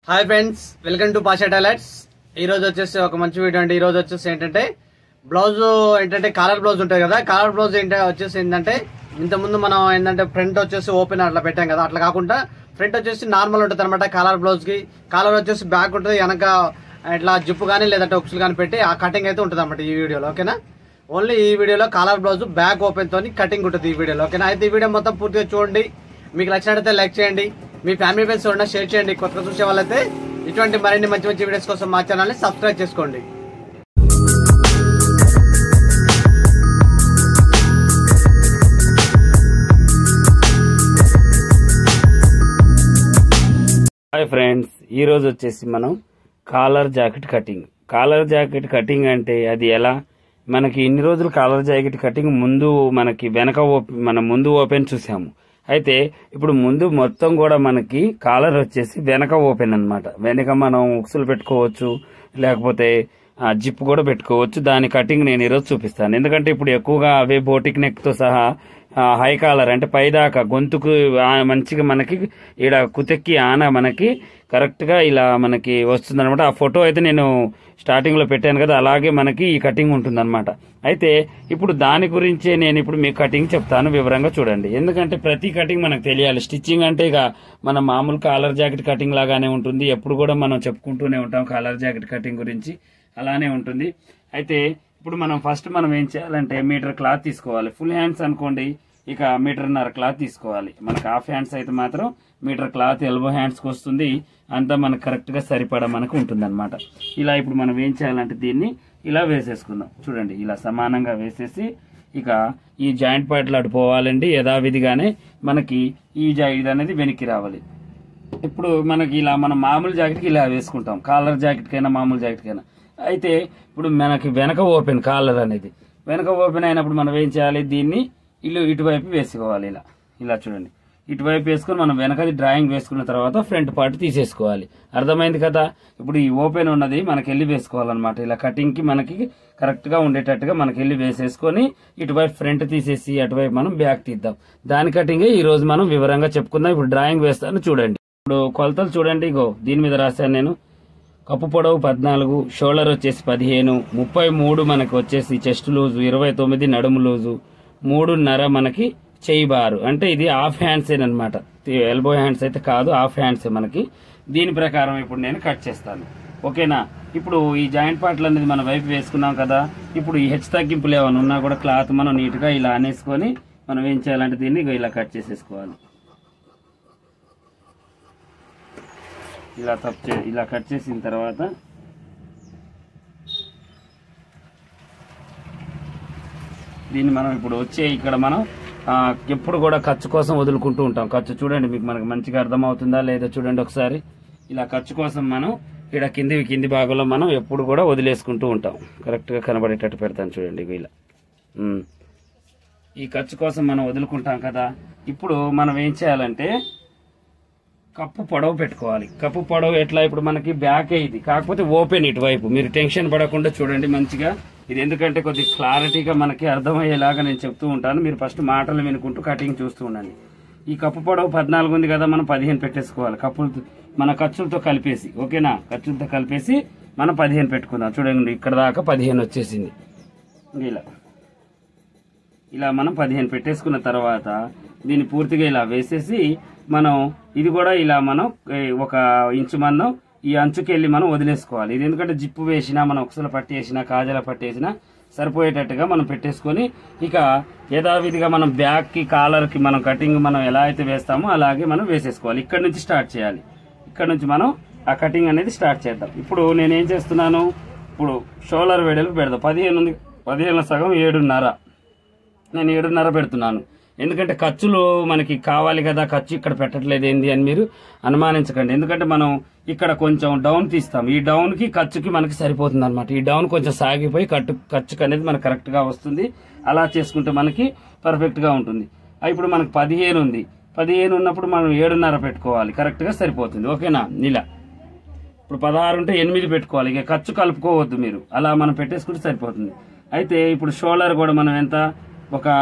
Hi friends welcome to Pasha talents ఈ రోజు వచ్చేసి ఒక మంచి వీడియో అండి ఈ రోజు వచ్చేసి ఏంటంటే బ్లౌజ్ ఏంటంటే కాలర్ బ్లౌజ్ ఉంటుంది కదా కాలర్ బ్లౌజ్ ఏంటంటే వచ్చేసి ఏంటంటే ఇంత ముందు మనం ఏంటంటే ఫ్రంట్ వచ్చేసి ఓపెన్ అట్లా పెట్టాం కదా అట్లా కాకుండా ఫ్రంట్ వచ్చేసి నార్మల్ ఉంటుంది అనమాట కాలర్ బ్లౌజ్ కి కాలర్ వచ్చేసి బ్యాక్ ఉంటుంది వెనక ఇట్లా జిప్పు కానీ లేదంటే ఉక్సులు కానీ పెట్టి ఆ కటింగ్ అయితే ఉంటుంది అనమాట ఈ వీడియోలో ఓకేనా ఓన్లీ ఈ వీడియోలో కాలర్ బ్లౌజ్ బ్యాక్ ఓపెన్ తోని కటింగ్ ఉంటుంది ఈ వీడియోలో ఓకేనా అయితే ఈ వీడియో మొత్తం పూర్తిగా చూడండి మీకు నచ్చినట్లయితే లైక్ చేయండి మీ ఫ్యామిలీ ఫ్రెండ్స్ చూడండి షేర్ చేయండి కొత్తగా చూసే వాళ్ళైతే ఇటువంటి మరిన్ని మంచి మంచి వీడియోస్ కోసం మా ఛానల్ని సబ్స్క్రైబ్ చేసుకోండి హాయ్ ఫ్రెండ్స్ ఈ రోజు వచ్చేసి మనం collar jacket cutting collar jacket cutting అంటే అది ఎలా మనకి ఇన్ని రోజులు కాలర్ జాకెట్ కటింగ్ ముందు మనకి వెనక ఓపె మన ముందు ఓపెన్ చూసాము అయితే ఇప్పుడు ముందు మొత్తం కూడా మనకి కాలర్ వచ్చేసి వెనక ఓపెన్ అన్నమాట వెనక మనం ఉక్సులు పెట్టుకోవచ్చు లేకపోతే ఆ, జిప్ కూడా పెట్టుకోవచ్చు దాని కటింగ్ నేను ఈరోజు చూపిస్తాను ఎందుకంటే ఇప్పుడు ఎక్కువగా అవే బోటిక్ నెక్ తో సహా ఆ, హై కాలర్ అంటే పైదాకా గొంతుకు ఆ, మంచిగా మనకి ఈడ కుతెక్కి ఆన మనకి కరెక్ట్ గా ఇలా మనకి వస్తుంది అనమాట ఆ ఫోటో అయితే నేను స్టార్టింగ్ లో పెట్టాను కదా అలాగే మనకి ఈ కటింగ్ ఉంటుంది అయితే ఇప్పుడు దాని గురించే నేను ఇప్పుడు మీకు కటింగ్ చెప్తాను వివరంగా చూడండి ఎందుకంటే ప్రతి కటింగ్ మనకు తెలియాలి స్టిచ్చింగ్ అంటే ఇక మన మామూలు కాలర్ జాకెట్ కటింగ్ లాగానే ఉంటుంది ఎప్పుడు కూడా మనం చెప్పుకుంటూనే ఉంటాం కాలర్ జాకెట్ కటింగ్ గురించి అలానే ఉంటుంది అయితే ఇప్పుడు మనం ఫస్ట్ మనం ఏం చేయాలంటే మీటర్ క్లాత్ తీసుకోవాలి ఫుల్ హ్యాండ్స్ అనుకోండి ఇక మీటర్న్నర క్లాత్ తీసుకోవాలి మనకు హాఫ్ హ్యాండ్స్ అయితే మాత్రం మీటర్ క్లాత్ ఎల్బో హ్యాండ్స్కి వస్తుంది అంతా మనకు కరెక్ట్గా సరిపడా మనకు ఉంటుంది ఇలా ఇప్పుడు మనం ఏం చేయాలంటే దీన్ని ఇలా వేసేసుకుందాం చూడండి ఇలా సమానంగా వేసేసి ఇక ఈ జాయింట్ పార్ట్లు అటు పోవాలండి యథావిధిగానే మనకి ఈ జాయింట్ అనేది వెనక్కి రావాలి ఇప్పుడు మనకి ఇలా మనం మామూలు జాకెట్కి ఇలా వేసుకుంటాం కాలర్ జాకెట్ కైనా మామూలు జాకెట్ కైనా అయితే ఇప్పుడు మనకి వెనక ఓపెన్ కాలర్ అనేది వెనక ఓపెన్ అయినప్పుడు మనం ఏం చేయాలి దీన్ని ఇల్లు ఇటువైపు వేసుకోవాలి ఇలా ఇలా చూడండి ఇటువైపు వేసుకొని మనం వెనకది డ్రాయింగ్ వేసుకున్న తర్వాత ఫ్రంట్ పార్ట్ తీసేసుకోవాలి అర్థమైంది కదా ఇప్పుడు ఈ ఓపెన్ ఉన్నది మనకి వెళ్ళి వేసుకోవాలన్నమాట ఇలా కటింగ్ కి మనకి కరెక్ట్ గా ఉండేటట్టుగా మనకి వెళ్ళి వేసేసుకొని ఇటువైపు ఫ్రంట్ తీసేసి అటువైపు మనం బ్యాక్ తీద్దాం దాని కటింగే ఈ రోజు మనం వివరంగా చెప్పుకుందాం ఇప్పుడు డ్రాయింగ్ వేస్తాను చూడండి ఇప్పుడు కొలతలు చూడండి ఇగో దీని మీద రాశాను నేను కప్పు పొడవు పద్నాలుగు షోల్డర్ వచ్చేసి పదిహేను ముప్పై మూడు మనకి వచ్చేసి చెస్ట్ లూజు ఇరవై తొమ్మిది నడుము లూజు మూడున్నర మనకి చెయ్యి బారు అంటే ఇది హాఫ్ హ్యాండ్స్ అనమాట ఎల్బో హ్యాండ్స్ అయితే కాదు హాఫ్ హ్యాండ్స్ మనకి దీని ప్రకారం ఇప్పుడు నేను కట్ చేస్తాను ఓకేనా ఇప్పుడు ఈ జాయింట్ పార్ట్లు అనేది మనం వైపు వేసుకున్నాం కదా ఇప్పుడు ఈ హెచ్ తగ్గింపులు ఏమైనా ఉన్నా కూడా క్లాత్ మనం నీట్గా ఇలా అనేసుకొని మనం ఏం చేయాలంటే దీన్ని ఇగో ఇలా కట్ చేసేసుకోవాలి ఇలా తప్పు చే- ఇలా కట్ చేసిన తర్వాత దీన్ని మనం ఇప్పుడు వచ్చే ఇక్కడ మనం ఆ, ఎప్పుడు కూడా ఖర్చు కోసం వదులుకుంటూ ఉంటాం ఖర్చు చూడండి మీకు మనకు మంచిగా అర్థమవుతుందా లేదా చూడండి ఒకసారి ఇలా ఖర్చు కోసం మనం ఇక్కడ కింది కింది భాగంలో మనం ఎప్పుడు కూడా వదిలేసుకుంటూ ఉంటాం కరెక్ట్గా కనబడేటట్టు పెడతాను చూడండి ఇగో ఇలా ఉమ్. ఈ ఖర్చు కోసం మనం వదులుకుంటాం కదా ఇప్పుడు మనం ఏం చేయాలంటే కప్పు పొడవు పెట్టుకోవాలి కప్పు పొడవు ఎట్లా ఇప్పుడు మనకి బ్యాక్ ఇది కాకపోతే ఓపెన్ ఇటువైపు మీరు టెన్షన్ పడకుండా చూడండి మంచిగా ఇది ఎందుకంటే కొద్ది క్లారిటీగా మనకి అర్థమయ్యేలాగా నేను చెప్తూ ఉంటాను మీరు ఫస్ట్ మాటలు వినుకుంటూ కటింగ్ చూస్తూ ఉండండి ఈ కప్పు పొడవు పద్నాలుగు ఉంది కదా మనం పదిహేను పెట్టేసుకోవాలి కప్పులతో మన ఖర్చులతో కలిపేసి ఓకేనా ఖర్చులతో కలిపేసి మనం పదిహేను పెట్టుకుందాం చూడండి ఇక్కడ దాకా పదిహేను వచ్చేసింది ఇలా ఇలా మనం పదిహేను పెట్టేసుకున్న తర్వాత దీన్ని పూర్తిగా ఇలా వేసేసి మనం ఇది కూడా ఇలా మనం ఏ, ఒక ఇంచు మందం ఈ అంచుకి వెళ్ళి మనం వదిలేసుకోవాలి ఇది ఎందుకంటే జిప్పు వేసినా మనం ఒకసల పట్టేసినా కాజల పట్టేసినా సరిపోయేటట్టుగా మనం పెట్టేసుకొని ఇక యథావిధిగా మనం బ్యాక్ కి కాలర్ కి మనం కటింగ్ మనం ఎలా అయితే వేస్తామో అలాగే మనం వేసేసుకోవాలి ఇక్కడ నుంచి స్టార్ట్ చేయాలి ఇక్కడ నుంచి మనం ఆ కటింగ్ అనేది స్టార్ట్ చేద్దాం ఇప్పుడు నేనేం చేస్తున్నాను ఇప్పుడు షోల్డర్ వెడల్పు పెడదాం పదిహేను ఉంది పదిహేను సగం ఏడున్నర నేను ఏడున్నర పెడుతున్నాను ఎందుకంటే ఖర్చులు మనకి కావాలి కదా ఖర్చు ఇక్కడ పెట్టట్లేదు ఏంది అని మీరు అనుమానించకండి ఎందుకంటే మనం ఇక్కడ కొంచెం డౌన్ తీస్తాం ఈ డౌన్ కి ఖర్చుకి మనకి సరిపోతుంది అనమాట ఈ డౌన్ కొంచెం సాగిపోయి కట్టు ఖర్చుకి అనేది మనకు కరెక్ట్ గా వస్తుంది అలా చేసుకుంటే మనకి పర్ఫెక్ట్ గా ఉంటుంది ఆ, ఇప్పుడు మనకు పదిహేను ఉంది పదిహేను ఉన్నప్పుడు మనం ఏడున్నర పెట్టుకోవాలి కరెక్ట్ గా సరిపోతుంది ఓకేనా ఇలా ఇప్పుడు పదహారు ఉంటే ఎనిమిది పెట్టుకోవాలి ఇక ఖర్చు కలుపుకోవద్దు మీరు అలా మనం పెట్టేసుకుంటే సరిపోతుంది అయితే ఇప్పుడు షోల్డర్ కూడా మనం ఎంత ఒక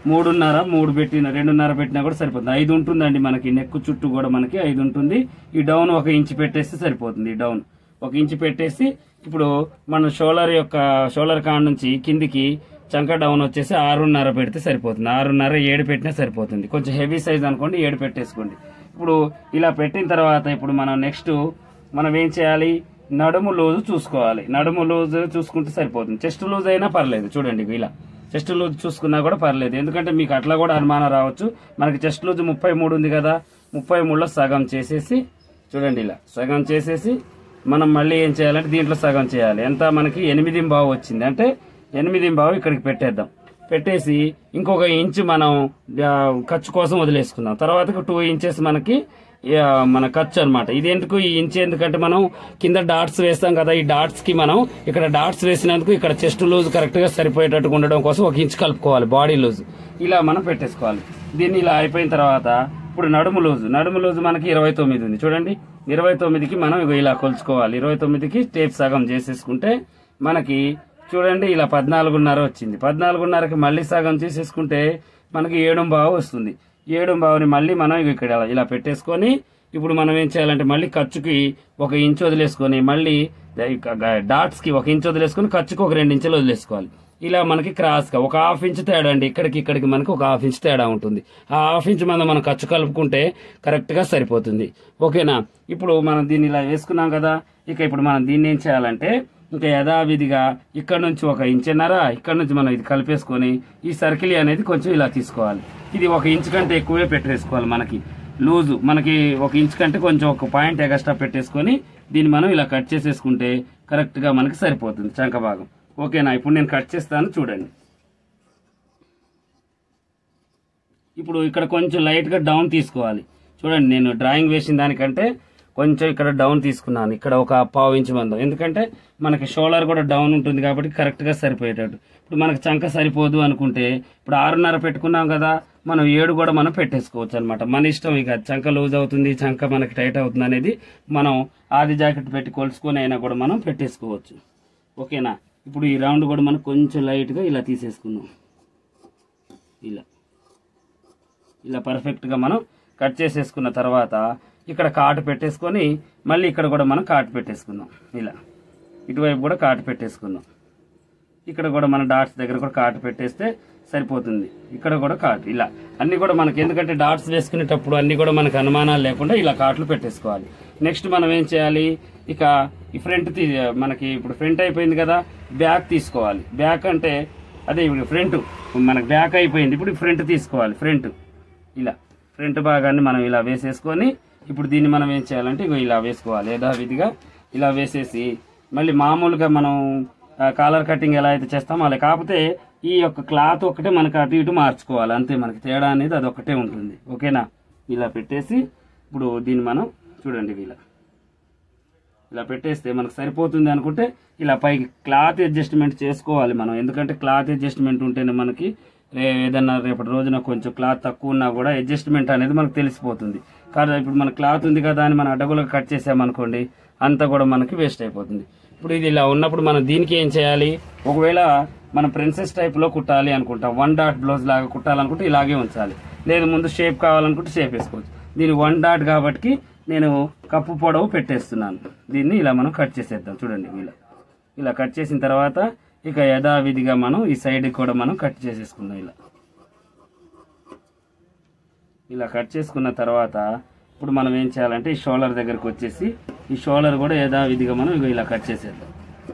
మూడున్నర మూడు పెట్టిన రెండున్నర పెట్టినా కూడా సరిపోతుంది ఐదు ఉంటుందండి మనకి నెక్ చుట్టూ కూడా మనకి ఐదు ఉంటుంది ఈ డౌన్ ఒక ఇంచు పెట్టేస్తే సరిపోతుంది ఈ డౌన్ ఒక ఇంచు పెట్టేసి ఇప్పుడు మన షోలర్ యొక్క షోలర్ కాడ నుంచి కిందికి చంక డౌన్ వచ్చేసి ఆరున్నర పెడితే సరిపోతుంది ఆరున్నర ఏడు పెట్టినా సరిపోతుంది కొంచెం హెవీ సైజ్ అనుకోండి ఏడు పెట్టేసుకోండి ఇప్పుడు ఇలా పెట్టిన తర్వాత ఇప్పుడు మనం నెక్స్ట్ మనం ఏం చేయాలి నడుము లూజు చూసుకోవాలి నడుము లూజు చూసుకుంటే సరిపోతుంది చెస్ట్ లూజ్ అయినా పర్లేదు చూడండి ఇలా చెస్ట్ లూజ్ చూసుకున్నా కూడా పర్లేదు ఎందుకంటే మీకు అట్లా కూడా అనుమానం రావచ్చు మనకి చెస్ట్ లూజ్ ముప్పై మూడు ఉంది కదా ముప్పై మూడులో సగం చేసేసి చూడండి ఇలా సగం చేసేసి మనం మళ్ళీ ఏం చేయాలంటే దీంట్లో సగం చేయాలి ఎంత మనకి ఎనిమిది బావు వచ్చింది అంటే ఎనిమిది బావు ఇక్కడికి పెట్టేద్దాం పెట్టేసి ఇంకొక ఇంచు మనం ఆ, ఖర్చు కోసం వదిలేసుకుందాం తర్వాత టూ ఇంచెస్ మనకి ఆ, మన ఖర్చు అనమాట ఇది ఎందుకు ఈ ఇంచ్ ఎందుకంటే మనం కింద డాట్స్ వేస్తాం కదా ఈ డాట్స్ కి మనం ఇక్కడ డాట్స్ వేసినందుకు ఇక్కడ చెస్ట్ లూజ్ కరెక్ట్ గా సరిపోయేటట్టుగా ఉండడం కోసం ఒక ఇంచ్ కలుపుకోవాలి బాడీ లూజ్ ఇలా మనం పెట్టేసుకోవాలి దీన్ని ఇలా అయిపోయిన తర్వాత ఇప్పుడు నడుము లూజు నడుము లూజు మనకి ఇరవై తొమ్మిది ఉంది చూడండి ఇరవై తొమ్మిదికి మనం ఇగో ఇలా కొలుచుకోవాలి ఇరవై తొమ్మిదికి టేప్ సగం చేసేసుకుంటే మనకి చూడండి ఇలా పద్నాలుగున్నర వచ్చింది పద్నాలుగున్నరకి మళ్ళీ సగం చేసేసుకుంటే మనకి ఏడు బావు వస్తుంది ఏడు బావుని మళ్ళీ మనం ఇగో ఇక్కడ ఇలా- ఇలా పెట్టేసుకొని ఇప్పుడు మనం ఏం చేయాలంటే మళ్ళీ ఖర్చుకి ఒక ఇంచు వదిలేసుకొని మళ్ళీ డాట్స్ కి ఒక ఇంచు వదిలేసుకొని ఖర్చుకి ఒక రెండు ఇంచులు వదిలేసుకోవాలి ఇలా మనకి క్రాస్ గా ఒక హాఫ్ ఇంచ్ తేడా అండి ఇక్కడికి ఇక్కడికి మనకి ఒక హాఫ్ ఇంచ్ తేడా ఉంటుంది ఆ హాఫ్ ఇంచ్ మనం మనం ఖర్చు కలుపుకుంటే కరెక్ట్ గా సరిపోతుంది ఓకేనా ఇప్పుడు మనం దీన్ని ఇలా వేసుకున్నాం కదా ఇక ఇప్పుడు మనం దీన్ని ఏం చేయాలంటే ఇంకా యథావిధిగా ఇక్కడ నుంచి ఒక ఇంచున్నర ఇక్కడ నుంచి మనం ఇది కలిపేసుకొని ఈ సర్కిల్ అనేది కొంచెం ఇలా తీసుకోవాలి ఇది ఒక ఇంచ్ కంటే ఎక్కువే పెట్టేసుకోవాలి మనకి లూజు మనకి ఒక ఇంచ్ కంటే కొంచెం ఒక పాయింట్ ఎగస్ట్రా పెట్టేసుకొని దీన్ని మనం ఇలా కట్ చేసేసుకుంటే కరెక్ట్ గా మనకి సరిపోతుంది చంక భాగం ఓకేనా ఇప్పుడు నేను కట్ చేస్తాను చూడండి ఇప్పుడు ఇక్కడ కొంచెం లైట్ గా డౌన్ తీసుకోవాలి చూడండి నేను డ్రాయింగ్ వేసిన దానికంటే కొంచెం ఇక్కడ డౌన్ తీసుకున్నాను ఇక్కడ ఒక పావు ఇంచు మందం ఎందుకంటే మనకి షోల్డర్ కూడా డౌన్ ఉంటుంది కాబట్టి కరెక్ట్ గా సరిపోయేటట్టు ఇప్పుడు మనకి చంక సరిపోదు అనుకుంటే ఇప్పుడు ఆరున్నర పెట్టుకున్నాం కదా మనం ఏడు కూడా మనం పెట్టేసుకోవచ్చు అనమాట మన ఇష్టం ఇక చంక లూజ్ అవుతుంది చంక మనకి టైట్ అవుతుంది అనేది మనం ఆది జాకెట్ పెట్టి కొలుసుకొని అయినా కూడా మనం పెట్టేసుకోవచ్చు ఓకేనా ఇప్పుడు ఈ రౌండ్ కూడా మనం కొంచెం లైట్గా ఇలా తీసేసుకుందాం ఇలా ఇలా పర్ఫెక్ట్గా మనం కట్ చేసేసుకున్న తర్వాత ఇక్కడ కాటు పెట్టేసుకొని మళ్ళీ ఇక్కడ కూడా మనం కాటు పెట్టేసుకుందాం ఇలా ఇటువైపు కూడా కాటు పెట్టేసుకుందాం ఇక్కడ కూడా మన డాట్స్ దగ్గర కూడా కాటు పెట్టేస్తే సరిపోతుంది ఇక్కడ కూడా కాటు ఇలా అన్ని కూడా మనకి ఎందుకంటే డాట్స్ వేసుకునేటప్పుడు అన్ని కూడా మనకు అనుమానాలు లేకుండా ఇలా కాట్లు పెట్టేసుకోవాలి నెక్స్ట్ మనం ఏం చేయాలి ఇక ఈ ఫ్రంట్ తీ మనకి ఇప్పుడు ఫ్రంట్ అయిపోయింది కదా బ్యాక్ తీసుకోవాలి బ్యాక్ అంటే అదే ఇప్పుడు ఫ్రంట్ మనకి బ్యాక్ అయిపోయింది ఇప్పుడు ఫ్రంట్ తీసుకోవాలి ఫ్రంట్ ఇలా ఫ్రంట్ భాగాన్ని మనం ఇలా వేసేసుకొని ఇప్పుడు దీన్ని మనం ఏం చేయాలంటే ఇగో ఇలా వేసుకోవాలి యథావిధిగా ఇలా వేసేసి మళ్ళీ మామూలుగా మనం ఆ, కాలర్ కటింగ్ ఎలా అయితే చేస్తామో అలా కాకపోతే ఈ యొక్క క్లాత్ ఒకటే మనకి అటు ఇటు మార్చుకోవాలి అంతే మనకి తేడా అనేది అది ఒకటే ఉంటుంది ఓకేనా ఇలా పెట్టేసి ఇప్పుడు దీన్ని మనం చూడండి ఇలా ఇలా పెట్టేస్తే మనకు సరిపోతుంది అనుకుంటే ఇలా పైకి క్లాత్ అడ్జస్ట్మెంట్ చేసుకోవాలి మనం ఎందుకంటే క్లాత్ అడ్జస్ట్మెంట్ ఉంటేనే మనకి రే ఏదన్నా రేపటి రోజున కొంచెం క్లాత్ తక్కువ ఉన్నా కూడా అడ్జస్ట్మెంట్ అనేది మనకు తెలిసిపోతుంది కానీ ఇప్పుడు మన క్లాత్ ఉంది కదా అని మనం అడ్డగులకు కట్ చేసామనుకోండి అంతా కూడా మనకి వేస్ట్ అయిపోతుంది ఇప్పుడు ఇది ఇలా ఉన్నప్పుడు మనం దీనికి ఏం చేయాలి ఒకవేళ మనం ప్రిన్సెస్ టైప్ లో కుట్టాలి అనుకుంటాం వన్ డాట్ బ్లౌజ్ లాగా కుట్టాలనుకుంటే ఇలాగే ఉంచాలి లేదు ముందు షేప్ కావాలనుకుంటే షేప్ వేసుకోవచ్చు దీని వన్ డాట్ కాబట్టి నేను కప్పు పొడవు పెట్టేస్తున్నాను దీన్ని ఇలా మనం కట్ చేసేద్దాం చూడండి ఇలా ఇలా కట్ చేసిన తర్వాత ఇక యథావిధిగా మనం ఈ సైడ్ కూడా మనం కట్ చేసేసుకుందాం ఇలా ఇలా కట్ చేసుకున్న తర్వాత ఇప్పుడు మనం ఏం చేయాలంటే ఈ షోల్డర్ దగ్గరకు వచ్చేసి ఈ షోల్డర్ కూడా యథావిధిగా మనం ఇగో ఇలా కట్ చేసేద్దాం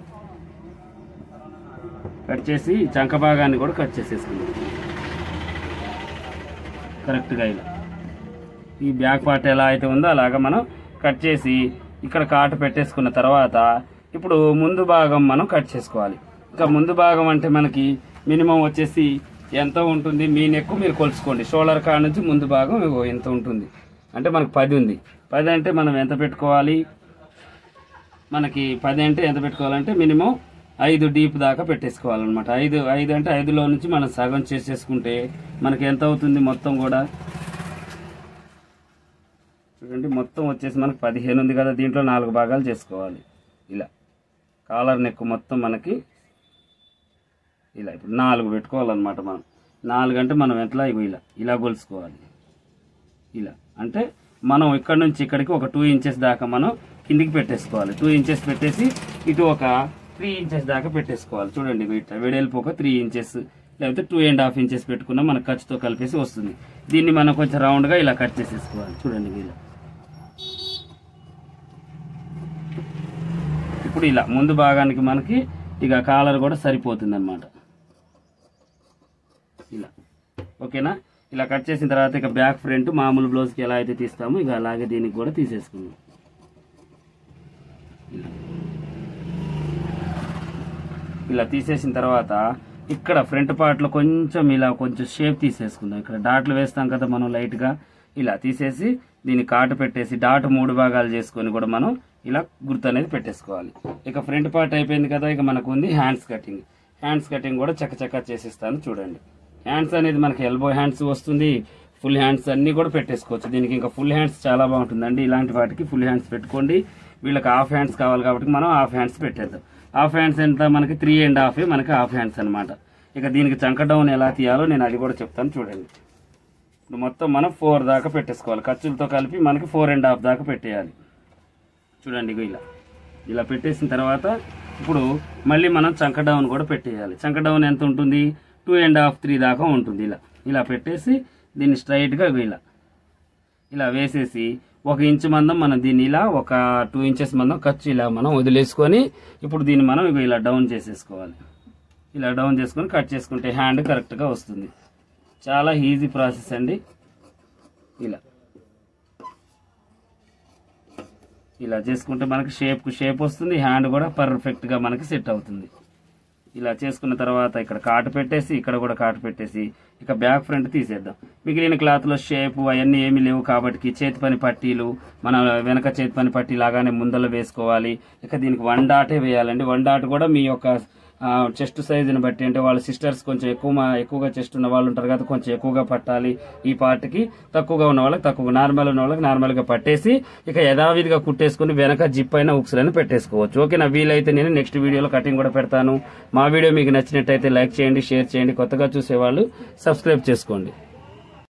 కట్ చేసి ఈ చంక భాగాన్ని కూడా కట్ చేసేసుకుందాం కరెక్ట్గా ఇలా ఈ బ్యాక్ పార్ట్ ఎలా అయితే ఉందో అలాగా మనం కట్ చేసి ఇక్కడ కాటు పెట్టేసుకున్న తర్వాత ఇప్పుడు ముందు భాగం మనం కట్ చేసుకోవాలి ఇంకా ముందు భాగం అంటే మనకి మినిమం వచ్చేసి ఎంత ఉంటుంది మీ నెక్కు మీరు కొలుచుకోండి షోల్డర్ కాడ నుంచి ముందు భాగం ఇగో ఎంత ఉంటుంది అంటే మనకి పది ఉంది పది అంటే మనం ఎంత పెట్టుకోవాలి మనకి పది అంటే ఎంత పెట్టుకోవాలంటే మినిమం ఐదు డీప్ దాకా పెట్టేసుకోవాలన్నమాట ఐదు ఐదు అంటే ఐదులో నుంచి మనం సగం చేసేసుకుంటే మనకి ఎంత అవుతుంది మొత్తం కూడా చూడండి మొత్తం వచ్చేసి మనకి పదిహేను ఉంది కదా దీంట్లో నాలుగు భాగాలు చేసుకోవాలి ఇలా కాలర్ నెక్ మొత్తం మనకి ఇలా ఇప్పుడు నాలుగు పెట్టుకోవాలన్నమాట మనం నాలుగు అంటే మనం ఎట్లా ఇగో ఇలా ఇలా గొలుసుకోవాలి ఇలా అంటే మనం ఇక్కడ నుంచి ఇక్కడికి ఒక టూ ఇంచెస్ దాకా మనం కిందికి పెట్టేసుకోవాలి టూ ఇంచెస్ పెట్టేసి ఇటు ఒక త్రీ ఇంచెస్ దాకా పెట్టేసుకోవాలి చూడండి ఇగో ఇట్లా వెడల్పు ఒక త్రీ ఇంచెస్ లేకపోతే టూ అండ్ హాఫ్ ఇంచెస్ పెట్టుకున్నా మన ఖర్చుతో కలిపేసి వస్తుంది దీన్ని మనం కొంచెం రౌండ్గా ఇలా కట్ చేసేసుకోవాలి చూడండి ఇగో ఇలా ఇప్పుడు ఇలా ముందు భాగానికి మనకి ఇక కాలర్ కూడా సరిపోతుంది అనమాట ఇలా ఓకేనా ఇలా కట్ చేసిన తర్వాత ఇక బ్యాక్ ఫ్రంట్ మామూలు బ్లౌజ్కి ఎలా అయితే తీస్తామో ఇక అలాగే దీనికి కూడా తీసేసుకుందాం ఇలా. ఇలా తీసేసిన తర్వాత ఇక్కడ ఫ్రంట్ పార్ట్లో కొంచెం ఇలా కొంచెం షేప్ తీసేసుకుందాం ఇక్కడ డాట్లు వేస్తాం కదా మనం లైట్గా ఇలా తీసేసి దీన్ని కాటు పెట్టేసి డాట్ మూడు భాగాలు చేసుకొని కూడా మనం ఇలా గుర్తు అనేది పెట్టేసుకోవాలి ఇక ఫ్రంట్ పార్ట్ అయిపోయింది కదా ఇక మనకు ఉంది హ్యాండ్స్ కటింగ్ హ్యాండ్స్ కటింగ్ కూడా చక్కచక్క చేసిస్తాను చూడండి హ్యాండ్స్ అనేది మనకి ఎల్బో హ్యాండ్స్ వస్తుంది ఫుల్ హ్యాండ్స్ అన్ని కూడా పెట్టేసుకోవచ్చు దీనికి ఇంకా ఫుల్ హ్యాండ్స్ చాలా బాగుంటుందండి ఇలాంటి వాటికి ఫుల్ హ్యాండ్స్ పెట్టుకోండి వీళ్ళకి హాఫ్ హ్యాండ్స్ కావాలి కాబట్టి మనం హాఫ్ హ్యాండ్స్ పెట్టేద్దాం హాఫ్ హ్యాండ్స్ ఎంత మనకి త్రీ అండ్ హాఫ్ మనకి హాఫ్ హ్యాండ్స్ అనమాట ఇక దీనికి చంక డౌన్ ఎలా తీయాలో నేను అది కూడా చెప్తాను చూడండి ఇప్పుడు మొత్తం మనం ఫోర్ దాకా పెట్టేసుకోవాలి ఖర్చులతో కలిపి మనకి ఫోర్ అండ్ హాఫ్ దాకా పెట్టేయాలి చూడండి ఇగో ఇలా ఇలా పెట్టేసిన తర్వాత ఇప్పుడు మళ్ళీ మనం చంక డౌన్ కూడా పెట్టేయాలి చంక డౌన్ ఎంత ఉంటుంది టూ అండ్ హాఫ్ త్రీ దాకా ఉంటుంది ఇలా ఇలా పెట్టేసి దీన్ని స్ట్రైట్గా ఇగో ఇలా ఇలా వేసేసి ఒక ఇంచు మందం మనం దీన్ని ఇలా ఒక టూ ఇంచెస్ మందం ఖర్చు ఇలా మనం వదిలేసుకొని ఇప్పుడు దీన్ని మనం ఇగో ఇలా డౌన్ చేసేసుకోవాలి ఇలా డౌన్ చేసుకొని కట్ చేసుకుంటే హ్యాండ్ కరెక్ట్గా వస్తుంది చాలా ఈజీ ప్రాసెస్ అండి ఇలా ఇలా చేసుకుంటే మనకి షేప్ షేప్ వస్తుంది హ్యాండ్ కూడా పర్ఫెక్ట్గా మనకి సెట్ అవుతుంది ఇలా చేసుకున్న తర్వాత ఇక్కడ కాటు పెట్టేసి ఇక్కడ కూడా కాటు పెట్టేసి ఇక బ్యాక్ ఫ్రంట్ తీసేద్దాం మిగిలిన క్లాత్లో షేప్ అవన్నీ ఏమీ లేవు కాబట్టి చేతి పని పట్టీలు మన వెనక చేతి పని పట్టీ లాగానే ముందల వేసుకోవాలి ఇక దీనికి వన్ డాటే వేయాలండి వన్ డాట్ కూడా మీ యొక్క చెస్ట్ సైజుని బట్టి అంటే వాళ్ళ సిస్టర్స్ కొంచెం ఎక్కువ మా- ఎక్కువగా చెస్ట్ ఉన్న వాళ్ళు ఉంటారు కదా కొంచెం ఎక్కువగా పట్టాలి ఈ పార్ట్కి తక్కువగా ఉన్న వాళ్ళకి తక్కువ నార్మల్ ఉన్న వాళ్ళకి నార్మల్గా పట్టేసి ఇక యథావిధిగా కుట్టేసుకుని వెనక జిప్ అయిన ఉక్స్లను పెట్టేసుకోవచ్చు ఓకే నా వీలైతే నేను నెక్స్ట్ వీడియోలో కటింగ్ కూడా పెడతాను మా వీడియో మీకు నచ్చినట్టయితే లైక్ చేయండి షేర్ చేయండి కొత్తగా చూసేవాళ్ళు సబ్స్క్రైబ్ చేసుకోండి